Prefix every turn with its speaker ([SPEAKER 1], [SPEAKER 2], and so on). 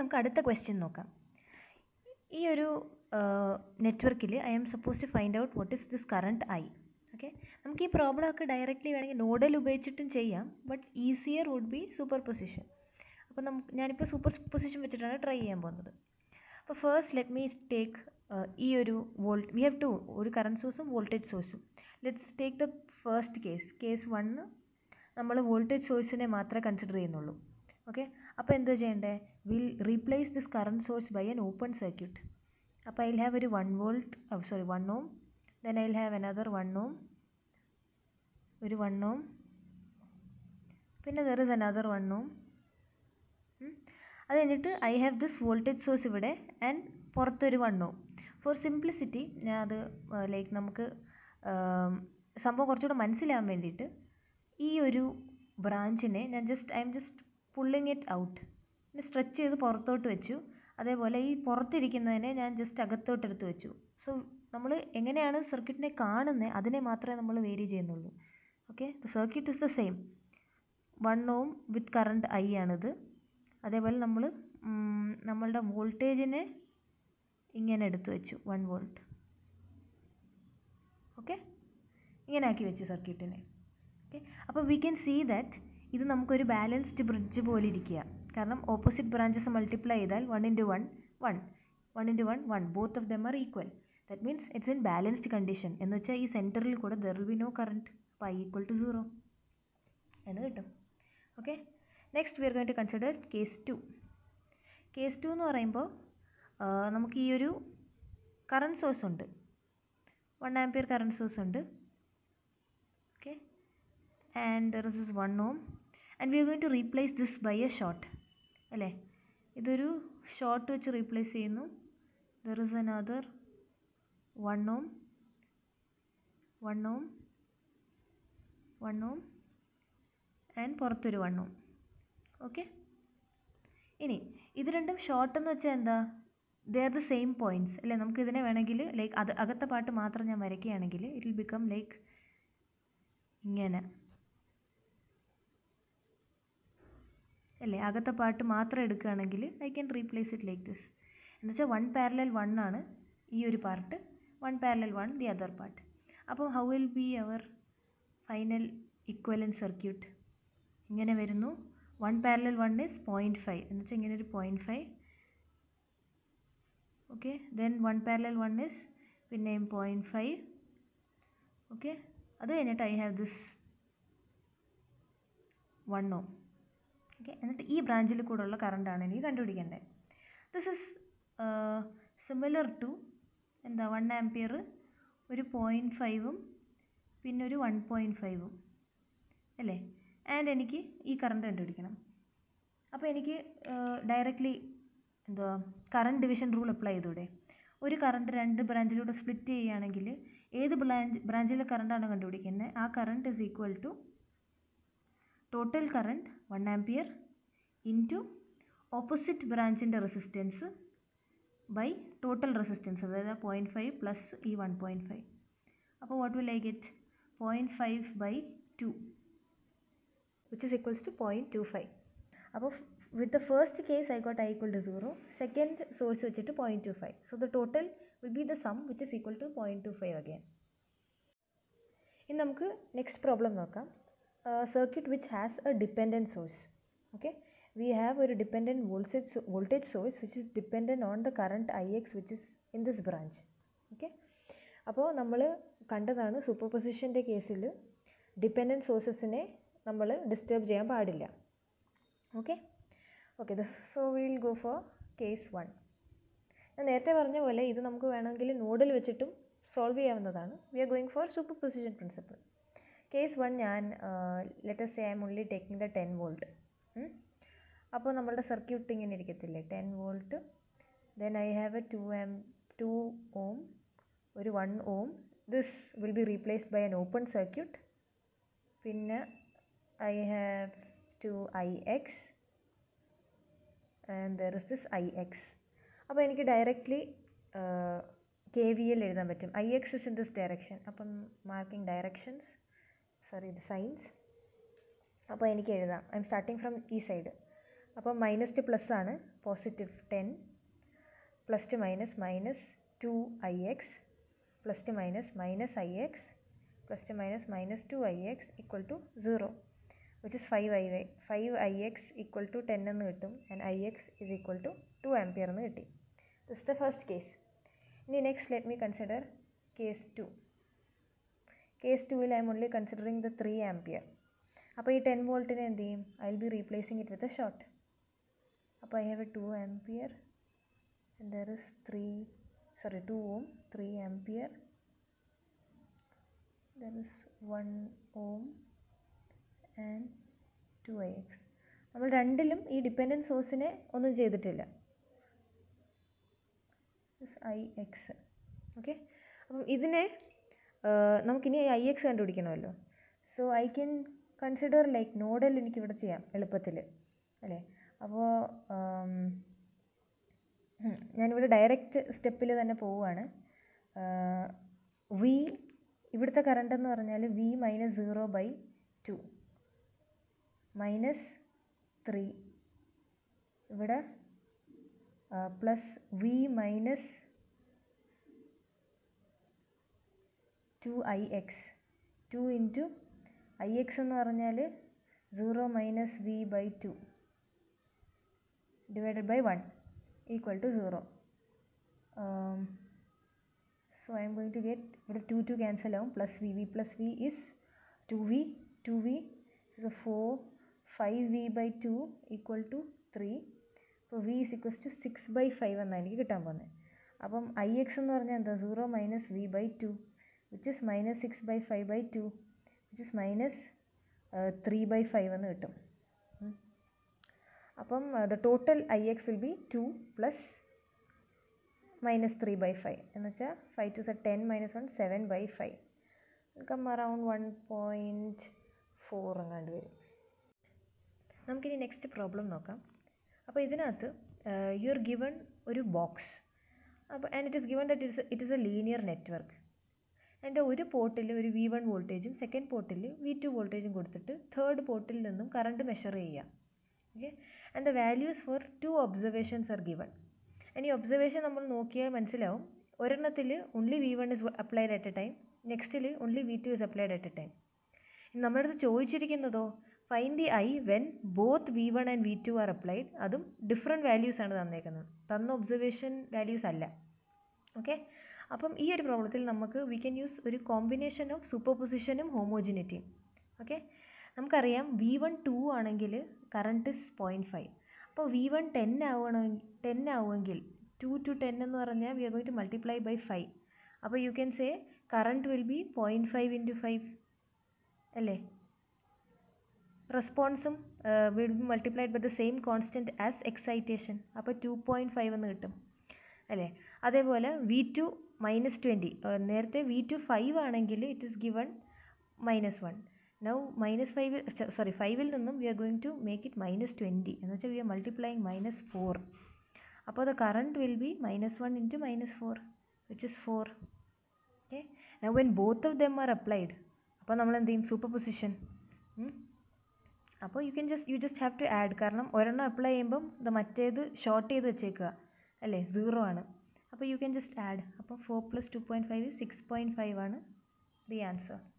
[SPEAKER 1] നമുക്ക് അടുത്ത ക്വസ്റ്റ്യൻ നോക്കാം ഈ ഒരു നെറ്റ്വർക്കിൽ I'm suppose to find out what is this current I okay നമുക്ക് ഈ പ്രോബ്ലം ഒക്കെ ഡയറക്റ്റ്ലി വേണമെങ്കിൽ നോഡൽ ഉപയോഗിച്ചിട്ടും ചെയ്യാം but easier would be superposition അപ്പോൾ നമുക്ക് ഞാനിപ്പോൾ സൂപ്പർ പൊസിഷൻ വെച്ചിട്ടാണ് ട്രൈ ചെയ്യാൻ പോകുന്നത് അപ്പോൾ ഫസ്റ്റ് ലെറ്റ് മീ ടേക്ക് ഈ ഒരു വോൾട്ട് വി ഹാവ് ടു ഒരു കറണ്ട് സോഴ്സും വോൾട്ടേജ് സോഴ്സും let's take the first case case one നമ്മൾ വോൾട്ടേജ് സോഴ്സിനെ മാത്രമേ കൺസിഡർ ചെയ്യുന്നുള്ളൂ ഓക്കെ അപ്പോൾ എന്താ ചെയ്യേണ്ടത് will replace this current source by an open circuit അപ്പോൾ ഐ ഹാവ് ഒരു one volt sorry one ohm then I have another one ohm ഒരു വൺ ഓം പിന്നെ there is another one ohm അത് കഴിഞ്ഞിട്ട് I have this voltage source ഇവിടെ and പുറത്തൊരു one ohm for simplicity ഞാൻ അത് ലൈക്ക് നമുക്ക് സംഭവം കുറച്ചുകൂടെ മനസ്സിലാവാൻ വേണ്ടിയിട്ട് ഈ ഒരു ബ്രാഞ്ചിനെ ഞാൻ just I'm just pulling it out stretch ചെയ്ത് പുറത്തോട്ട് വെച്ചു അതേപോലെ ഈ പുറത്തിരിക്കുന്നതിനെ ഞാൻ ജസ്റ്റ് അകത്തോട്ട് എടുത്ത് വെച്ചു സോ നമ്മൾ എങ്ങനെയാണ് സർക്യൂട്ടിനെ കാണുന്നത് അതിനെ മാത്രമേ നമ്മൾ വേരി ചെയ്യുന്നുള്ളൂ okay the circuit is the same one ohm with current I ആണിത് അതേപോലെ നമ്മൾ നമ്മളുടെ വോൾട്ടേജിനെ ഇങ്ങനെ എടുത്തു വെച്ചു വൺ വോൾട്ട് ഓക്കെ ഇങ്ങനെ ആക്കി വെച്ചു സർക്യൂട്ടിനെ ഓക്കെ അപ്പോൾ വി ക്യാൻ സീ ദാറ്റ് ഇത് നമുക്കൊരു ബാലൻസ്ഡ് ബ്രിഡ്ജ് പോലെ ഇരിക്കുക കാരണം ഓപ്പോസിറ്റ് ബ്രാഞ്ചസ് മൾട്ടിപ്ലൈ ചെയ്താൽ one into one one one into one one both of them are equal that means it's in balanced condition എന്ന് വെച്ചാൽ ഈ സെൻറ്ററിൽ കൂടെ there will be no current അപ്പോൾ ഐ ഈക്വൽ ടു സീറോ എന്ന് കിട്ടും okay next we are going to consider case two case two എന്ന് പറയുമ്പോൾ നമുക്ക് ഈ ഒരു കറണ്ട് സോഴ്സ് ഉണ്ട് വൺ ആംപിയർ കറണ്ട് സോഴ്സ് ഉണ്ട് okay and there is is one ohm and we are going to replace this by a short അല്ലേ ഇതൊരു short വെച്ച് റീപ്ലേസ് ചെയ്യുന്നു there is another one ohm one ohm one ohm and പുറത്തൊരു one ohm okay ഇനി ഇത് രണ്ടും short എന്ന് വെച്ചാൽ എന്താ they are the same points അല്ലേ നമുക്ക് ഇതിനെ വേണമെങ്കിൽ ലൈക്ക് അത് അകത്തെ പാട്ട് മാത്രം ഞാൻ വരയ്ക്കുകയാണെങ്കിൽ ഇറ്റ് വിൽ ബിക്കം ലൈക്ക് ഇങ്ങനെ അല്ലേ അകത്തെ പാട്ട് മാത്രം എടുക്കുകയാണെങ്കിൽ I can replace it like this എന്ന് വെച്ചാൽ വൺ പാരലൽ വൺ ആണ് ഈ ഒരു part one parallel one the other part അപ്പോൾ how will be our final equivalent circuit ഇങ്ങനെ വരുന്നു one parallel one is point five എന്ന് വെച്ചാൽ ഇങ്ങനെ ഒരു point five okay then one parallel one is പിന്നെയും പോയിൻറ്റ് ഫൈവ് ഓക്കെ അത് കഴിഞ്ഞിട്ട് I have this one ohm okay എന്നിട്ട് ഈ ബ്രാഞ്ചിൽ കൂടെയുള്ള കറണ്ടാണ് എനിക്ക് കണ്ടുപിടിക്കേണ്ടത് ദിസ് ഇസ് സിമിലർ ടു എന്താ വൺ ആംപിയർ ഒരു പോയിൻറ്റ് ഫൈവും പിന്നെ ഒരു വൺ പോയിൻറ്റ് ഫൈവും അല്ലേ ആൻഡ് എനിക്ക് ഈ കറണ്ട് കണ്ടുപിടിക്കണം അപ്പോൾ എനിക്ക് ഡയറക്റ്റ്ലി എന്തുവാ കറണ്ട് ഡിവിഷൻ റൂൾ അപ്ലൈ ചെയ്തൂടെ ഒരു കറണ്ട് രണ്ട് ബ്രാഞ്ചിലൂടെ സ്പ്ലിറ്റ് ചെയ്യുകയാണെങ്കിൽ ഏത് ബ്രാഞ്ച് ബ്രാഞ്ചിലെ കറണ്ടാണ് കണ്ടുപിടിക്കുന്നത് ആ current is equal to total current one ampere into opposite ബ്രാഞ്ചിൻ്റെ റെസിസ്റ്റൻസ് ബൈ ടോട്ടൽ റെസിസ്റ്റൻസ് അതായത് പോയിൻറ്റ് ഫൈവ് പ്ലസ് ഈ വൺ പോയിൻറ്റ് ഫൈവ് അപ്പോൾ what will I get point five by two which is equals to point two five അപ്പോൾ with the first case I got I equal to zero second source വെച്ചിട്ട് point two five so the total will be the sum which is equal to point two five again ഇനി നമുക്ക് next problem നോക്കാം circuit which has a dependent source okay we have ഒരു dependent voltage voltage source which is dependent on the current ix which is in this branch okay അപ്പോൾ നമ്മൾ കണ്ടതാണ് super പൊസിഷൻ്റെ കേസിൽ dependent സോഴ്സസിനെ നമ്മൾ disturb ചെയ്യാൻ പാടില്ല okay okay so will go for case one ഞാൻ നേരത്തെ പറഞ്ഞ പോലെ ഇത് നമുക്ക് വേണമെങ്കിൽ നോഡിൽ വെച്ചിട്ടും സോൾവ് ചെയ്യാവുന്നതാണ് we are going for superposition principle case one ഞാൻ let's say I'm only taking the ten volt അപ്പോൾ നമ്മളുടെ സർക്യൂട്ട് ഇങ്ങനെ ഇരിക്കത്തില്ലേ ten volt then I have a two M two ohm ഒരു one ohm this will be replaced by an open circuit പിന്നെ I have two I X and there is this I X അപ്പോൾ എനിക്ക് directly K V L എഴുതാൻ പറ്റും I x is in this direction അപ്പം marking directions sorry ഇത് signs അപ്പോൾ എനിക്ക് എഴുതാം ഐ എം സ്റ്റാർട്ടിങ് ഫ്രം ഈ സൈഡ് അപ്പോൾ മൈനസ് ടു പ്ലസ് ആണ് positive ten plus two minus minus two I x plus two minus minus i x plus two minus minus two I x equal to zero which is five i y five i x equal to ten എന്ന് കിട്ടും and i x is equal to to ampere എന്ന് കിട്ടി this the first case ഇനി next let me consider case two case ടുവിൽ I'm only considering the three ampere അപ്പോൾ ഈ ten വോൾട്ടിനെ എന്ത് ചെയ്യും I will be replacing it with a short അപ്പോൾ I have a two ampere and there is 3 sorry 2 ohm 3 ampere there is 1 ohm and 2 ix നമ്മൾ രണ്ടിലും ഈ dependent സോഴ്സിനെ ഒന്നും ചെയ്തിട്ടില്ല ഐ എക്സ് ഓക്കെ അപ്പം ഇതിനെ നമുക്കിനി ഐ എക്സ് കണ്ടുപിടിക്കണമല്ലോ so I can consider like nodal എനിക്കിവിടെ ചെയ്യാം എളുപ്പത്തിൽ അല്ലേ അപ്പോൾ ഞാനിവിടെ ഡയറക്റ്റ് സ്റ്റെപ്പിൽ തന്നെ പോവുകയാണ് വി ഇവിടുത്തെ കറണ്ട് എന്ന് പറഞ്ഞാൽ V minus zero by two minus three ഇവിടെ plus V minus two I x two into I x എന്ന് പറഞ്ഞാൽ zero minus V by two divided by one equal to 0. Um, so I am going to get ഇവിടെ 2 2 cancel ആവും plus v v plus v is 2v 2v is a 4 5v by 2 equal to 3 അപ്പോൾ v is equals to 6 by 5 എന്നാണ് എനിക്ക് കിട്ടാൻ പോകുന്നത് അപ്പം I x എന്ന് പറഞ്ഞാൽ എന്താ zero minus V by two which is minus six by five by two which is minus three by five എന്ന് കിട്ടും അപ്പം the total I x will be two plus minus three by five എന്ന് വെച്ചാൽ five two say ten minus one seven by five come around one point four എങ്ങാണ്ട് വരും നമുക്കിനി next problem നോക്കാം അപ്പോൾ ഇതിനകത്ത് യു ആർ ഗിവൺ ഒരു box അപ്പോൾ and it is given that is it is a linear network എൻ്റെ ഒരു പോർട്ടിൽ ഒരു വി വൺ വോൾട്ടേജും സെക്കൻഡ് പോർട്ടിൽ വി ടു വോൾട്ടേജും കൊടുത്തിട്ട് തേർഡ് പോർട്ടിൽ നിന്നും കറണ്ട് മെഷർ ചെയ്യുക okay and the values for two observations are given ഇനി ഒബ്സർവേഷൻ നമ്മൾ നോക്കിയാൽ മനസ്സിലാവും ഒരെണ്ണത്തിൽ only V one is applied at a time നെക്സ്റ്റിൽ only V two is applied at a time നമ്മുടെ അടുത്ത് ചോദിച്ചിരിക്കുന്നതോ fine the I when both V one and V two are applied അതും ഡിഫറെൻറ്റ് വാല്യൂസ് ആണ് തന്നേക്കുന്നത് തന്ന ഒബ്സർവേഷൻ വാല്യൂസ് അല്ല okay അപ്പം ഈ ഒരു പ്രോബ്ലത്തിൽ നമുക്ക് വി ക്യാൻ യൂസ് ഒരു കോമ്പിനേഷൻ ഓഫ് സൂപ്പർ പൊസിഷനും ഹോമോജിനിറ്റിയും ഓക്കെ നമുക്കറിയാം വി വൺ ടു ആണെങ്കിൽ കറണ്ട് ഇസ് പോയിൻറ്റ് ഫൈവ് അപ്പോൾ വി വൺ ടെൻ ആവണമെങ്കിൽ ടെൻ ആവുമെങ്കിൽ ടു ടു ടെൻ എന്ന് പറഞ്ഞാൽ we are going to multiply by five അപ്പോൾ you can say current will be point five into five അല്ലേ റെസ്പോൺസും will be multiplied by the same constant as excitation അപ്പോൾ two point five എന്ന് കിട്ടും അല്ലേ അതേപോലെ വി ടു മൈനസ് ട്വൻറ്റി നേരത്തെ V two five ആണെങ്കിൽ it is given minus one now minus five sorry ഫൈവിൽ നിന്നും we are going to make it minus twenty എന്ന് വെച്ചാൽ we are multiplying minus four അപ്പോൾ the current will be minus one into minus four which is four okay now when both of them are applied അപ്പോൾ നമ്മൾ എന്ത് ചെയ്യും superposition അപ്പോൾ you can just you just have to add കാരണം ഒരെണ്ണം apply ചെയ്യുമ്പം ഇത് മറ്റേത് ഷോർട്ട് ചെയ്ത് വെച്ചേക്കുക അല്ലേ സീറോ ആണ് അപ്പോൾ യു ക്യാൻ ജസ്റ്റ് ആഡ് അപ്പോൾ four plus two point five six point five ആണ് ദി ആൻസർ